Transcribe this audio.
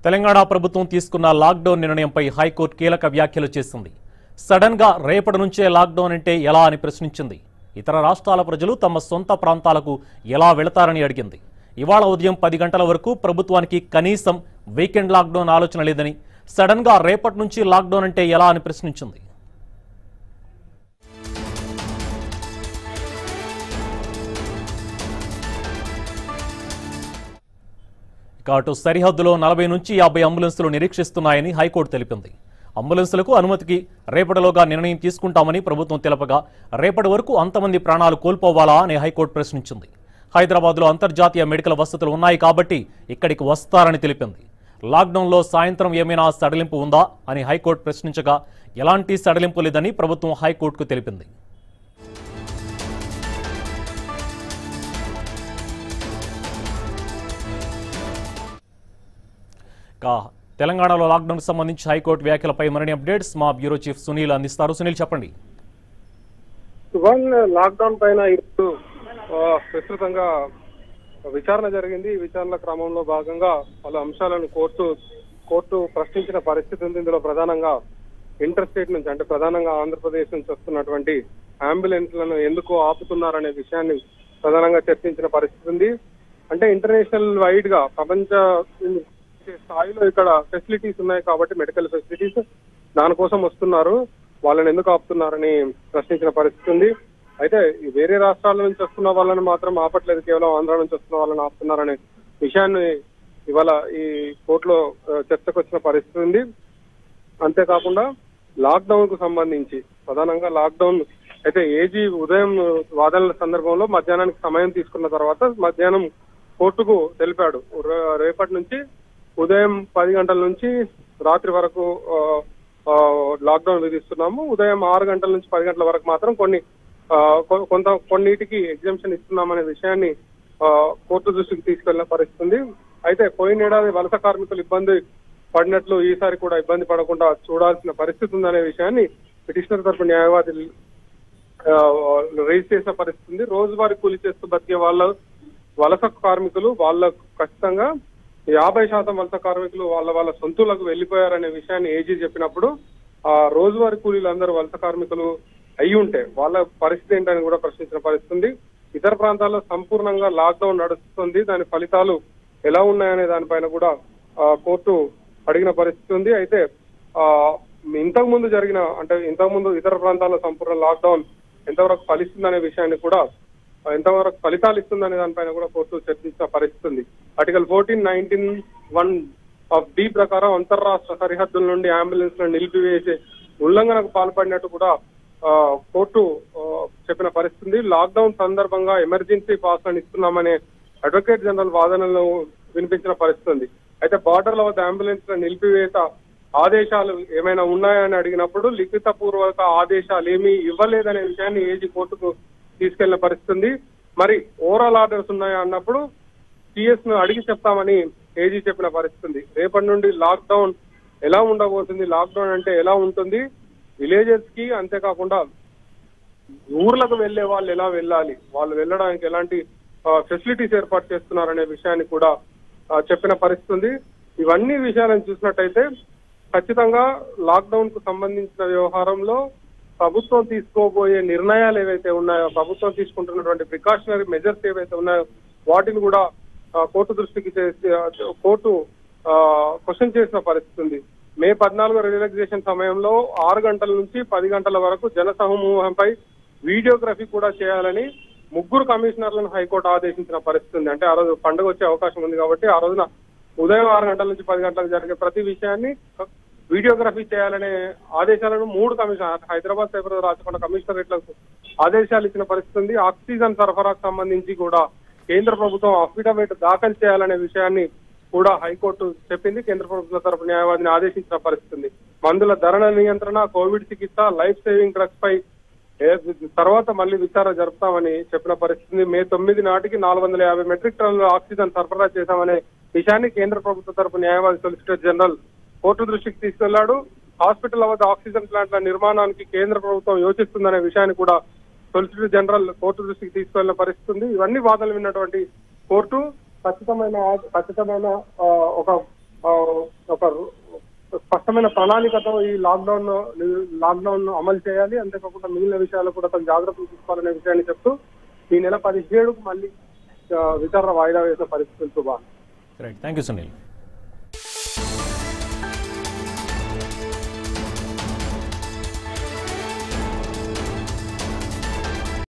తెలంగాణ ప్రభుత్వం తీసుకున్న లాక్డౌన్ నిర్ణయంపై హైకోర్టు కీలక వ్యాఖ్యలు చేసింది సడన్ గా రేపటి నుంచే లాక్డౌన్ అంటే ఎలా అని ప్రశ్నించింది ఇతర రాష్ట్రాల ప్రజలు తమ సొంత ప్రాంతాలకు ఎలా వెళతారని అడిగింది ఇవాళ ఉదయం పది గంటల వరకు ప్రభుత్వానికి కనీసం వీకెండ్ లాక్డౌన్ ఆలోచన లేదని సడన్ గా రేపటి నుంచి లాక్డౌన్ అంటే ఎలా అని ప్రశ్నించింది ఇక అటు సరిహద్దులో నలభై నుంచి యాభై అంబులెన్సులు నిరీక్షిస్తున్నాయని హైకోర్టు తెలిపింది అంబులెన్సులకు అనుమతికి రేపటిలోగా నిర్ణయం తీసుకుంటామని ప్రభుత్వం తెలపగా రేపటి వరకు అంతమంది ప్రాణాలు కోల్పోవాలా అని హైకోర్టు ప్రశ్నించింది హైదరాబాద్లో అంతర్జాతీయ మెడికల్ వసతులు ఉన్నాయి కాబట్టి ఇక్కడికి వస్తారని తెలిపింది లాక్డౌన్లో సాయంత్రం ఏమైనా సడలింపు ఉందా అని హైకోర్టు ప్రశ్నించగా ఎలాంటి సడలింపు లేదని ప్రభుత్వం హైకోర్టుకు తెలిపింది ఇక తెలంగాణలో లాక్డౌన్కి సంబంధించి హైకోర్టు వ్యాఖ్యలపై మరిన్ని అప్డేట్స్ మా బ్యూరో చీఫ్ సునీల్ అందిస్తారు సునీల్ చెప్పండి వన్ లాక్డౌన్ పైన ఇప్పుడు ఆ, విస్తృతంగా విచారణ జరిగింది ఈ విచారణ క్రమంలో భాగంగా పలు అంశాలను కోర్టు కోర్టు ప్రశ్నించిన పరిస్థితి ఉంది ఇందులో ప్రధానంగా ఇంటర్ స్టేట్ నుంచి అంటే ప్రధానంగా ఆంధ్రప్రదేశ్ నుంచి వస్తున్నటువంటి అంబులెన్స్లను ఎందుకు ఆపుతున్నారనే విషయాన్ని ప్రధానంగా చర్చించిన పరిస్థితి ఉంది అంటే ఇంటర్నేషనల్ వైడ్ గా ప్రపంచ స్థాయిలో ఇక్కడ ఫెసిలిటీస్ ఉన్నాయి కాబట్టి మెడికల్ ఫెసిలిటీస్ దానికోసం వస్తున్నారు వాళ్ళని ఎందుకు ఆపుతున్నారని ప్రశ్నించిన పరిస్థితి ఉంది అయితే ఈ వేరే రాష్ట్రాల నుంచి వస్తున్న వాళ్ళని మాత్రం ఆపట్లేదు కేవలం ఆంధ్ర నుంచి వస్తున్న వాళ్ళని ఆపుతున్నారనే విషయాన్ని ఇవాళ ఈ కోర్టులో ఆ, చర్చకు వచ్చిన పరిస్థితి ఉంది అంతేకాకుండా లాక్డౌన్ కు సంబంధించి ప్రధానంగా లాక్డౌన్ అయితే ఏజీ ఉదయం వాదనల సందర్భంలో మధ్యాహ్నానికి సమయం తీసుకున్న తర్వాత మధ్యాహ్నం కోర్టుకు తెలిపాడు రే- రేపటి నుంచి ఉదయం పది గంటల నుంచి రాత్రి వరకు ఆ, ఆ, లాక్డౌన్ విధిస్తున్నాము ఉదయం ఆరు గంటల నుంచి పది గంటల వరకు మాత్రం కొన్ని ఆ, కొ- కొంత కొన్నిటికి ఎగ్జామ్షన్ ఇస్తున్నామనే విషయాన్ని ఆ, కోర్టు దృష్టికి తీసుకెళ్లిన పరిస్థితి ఉంది అయితే పోయిన ఏడాది వలస కార్మికులు ఇబ్బంది పడినట్లు ఈసారి కూడా ఇబ్బంది పడకుండా చూడాల్సిన పరిస్థితి ఉందనే విషయాన్ని పిటిషనర్ తరపు న్యాయవాది ఆ, రైజ్ చేసిన పరిస్థితి ఉంది రోజువారీ కూలి చేస్తూ బతికే వాళ్ళ వలస కార్మికులు వాళ్ళ ఖచ్చితంగా యాభై శాతం వలస కార్మికులు వాళ్ళ వాళ్ళ సొంతూలకు వెళ్లిపోయారనే విషయాన్ని ఏజీ చెప్పినప్పుడు ఆ రోజువారీ కూలీలందరూ వలస కార్మికులు అయి ఉంటే వాళ్ళ పరిస్థితి ఏంటని కూడా ప్రశ్నించిన పరిస్థితి ఉంది ఇతర ప్రాంతాల్లో సంపూర్ణంగా లాక్డౌన్ నడుస్తుంది దాని ఫలితాలు ఎలా ఉన్నాయనే దానిపైన కూడా ఆ, కోర్టు అడిగిన పరిస్థితి ఉంది అయితే ఆ ఇంతకు ముందు జరిగిన అంటే ఇంతకు ముందు ఇతర ప్రాంతాల్లో సంపూర్ణ లాక్డౌన్ ఎంతవరకు ఫలిస్తుందనే విషయాన్ని కూడా ఆ, ఎంతవరకు ఫలితాలు ఇస్తుందనే దానిపైన కూడా కోర్టు చర్చించిన పరిస్థితి ఉంది article fourteen nineteen one of D ప్రకారం అంతర్రాష్ట్ర సరిహద్దుల నుండి అంబులెన్స్ నిలిపివేసే ఉల్లంఘనకు పాల్పడినట్టు కూడా ఆ, కోర్టు ఆ, చెప్పిన పరిస్థితి ఉంది లాక్డౌన్ సందర్భంగా ఎమర్జెన్సీ పాస్ అని ఇస్తున్నామనే అడ్వకేట్ జనరల్ వాదనలు వినిపించిన పరిస్థితి ఉంది అయితే బార్డర్ల వద్ద అంబులెన్స్ నిలిపివేత ఆదేశాలు ఏమైనా ఉన్నాయని అడిగినప్పుడు లిఖిత పూర్వక ఆదేశాలు ఏమీ ఇవ్వలేదనే విషయాన్ని ఏజీ కోర్టుకు తీసుకెళ్లిన పరిస్థితి ఉంది మరి ఓవరాల్ ఆర్డర్స్ ఉన్నాయా అన్నప్పుడు సిఎస్ ను అడిగి చెప్తామని ఏజీ చెప్పిన పరిస్థితి ఉంది రేపటి నుండి లాక్డౌన్ ఎలా ఉండబోతుంది లాక్డౌన్ అంటే ఎలా ఉంటుంది విలేజెస్ కి అంతేకాకుండా ఊర్లకు వెళ్లే వాళ్ళు ఎలా వెళ్ళాలి వాళ్ళు వెళ్ళడానికి ఎలాంటి ఫెసిలిటీస్ ఏర్పాటు చేస్తున్నారనే విషయాన్ని కూడా ఆ, చెప్పిన పరిస్థితి ఉంది ఇవన్నీ విషయాలను చూసినట్టయితే ఖచ్చితంగా లాక్డౌన్ కు సంబంధించిన వ్యవహారంలో ప్రభుత్వం తీసుకోబోయే నిర్ణయాలు ఏవైతే ఉన్నాయో ప్రభుత్వం తీసుకుంటున్నటువంటి ప్రికాషనరీ మెజర్స్ ఏవైతే ఉన్నాయో వాటిని కూడా ఆ, కోర్టు దృష్టికి చేసి ఆ, కోర్టు క్వశ్చన్ చేసిన పరిస్థితి ఉంది మే పద్నాలుగు రిలాక్సేషన్ సమయంలో ఆరు గంటల నుంచి పది గంటల వరకు జన సమూహంపై వీడియోగ్రఫీ కూడా చేయాలని ముగ్గురు కమిషనర్లను హైకోర్టు ఆదేశించిన పరిస్థితి ఉంది అంటే ఆ రోజు పండుగ వచ్చే అవకాశం ఉంది కాబట్టి ఆ రోజున ఉదయం ఆరు గంటల నుంచి పది గంటలకు జరిగే ప్రతి విషయాన్ని వీడియోగ్రఫీ చేయాలనే ఆదేశాలను మూడు కమిషనర్ హైదరాబాద్ సైబర్ రాచకొండ కమిషనరేట్లకు ఆదేశాలు ఇచ్చిన పరిస్థితి ఉంది ఆక్సిజన్ సరఫరాకు సంబంధించి కూడా కేంద్ర ప్రభుత్వం అఫిడవిట్ దాఖలు చేయాలనే విషయాన్ని కూడా హైకోర్టు చెప్పింది కేంద్ర ప్రభుత్వం తరపు న్యాయవాదిని ఆదేశించిన పరిస్థితి ఉంది మందుల ధరల నియంత్రణ కోవిడ్ చికిత్స లైఫ్ సేవింగ్ డ్రగ్స్ పై ఏ- తర్వాత మళ్ళీ విచారణ జరుపుతామని చెప్పిన పరిస్థితి ఉంది. మే తొమ్మిది నాటికి నాలుగు వందల యాభై మెట్రిక్ టన్నుల ఆక్సిజన్ సరఫరా చేశామనే విషయాన్ని కేంద్ర ప్రభుత్వ తరపు న్యాయవాది సొలిసిటర్ జనరల్ కోర్టు దృష్టికి తీసుకెళ్లాడు హాస్పిటల్ వద్ద ఆక్సిజన్ ప్లాంట్ల నిర్మాణానికి కేంద్ర ప్రభుత్వం యోచిస్తుందనే విషయాన్ని కూడా సొలిసిటర్ జనరల్ కోర్టు దృష్టికి తీసుకెళ్లిన పరిస్థితి ఉంది ఇవన్నీ వాదనలు విన్నటువంటి కోర్టు ఖచ్చితమైన ఖచ్చితమైన ఆ, ఒక ఆ, ఒక స్పష్టమైన ప్రణాళికతో ఈ లాక్డౌన్ లాక్డౌన్ అమలు చేయాలి అంతేకాకుండా మిగిలిన విషయాలు కూడా తను జాగ్రత్తలు తీసుకోవాలనే విషయాన్ని చెప్తూ ఈ నెల పదిహేడుకు మళ్ళీ ఆ, విచారణ వాయిదా వేసిన పరిస్థితులు Shubha right thank you Sunil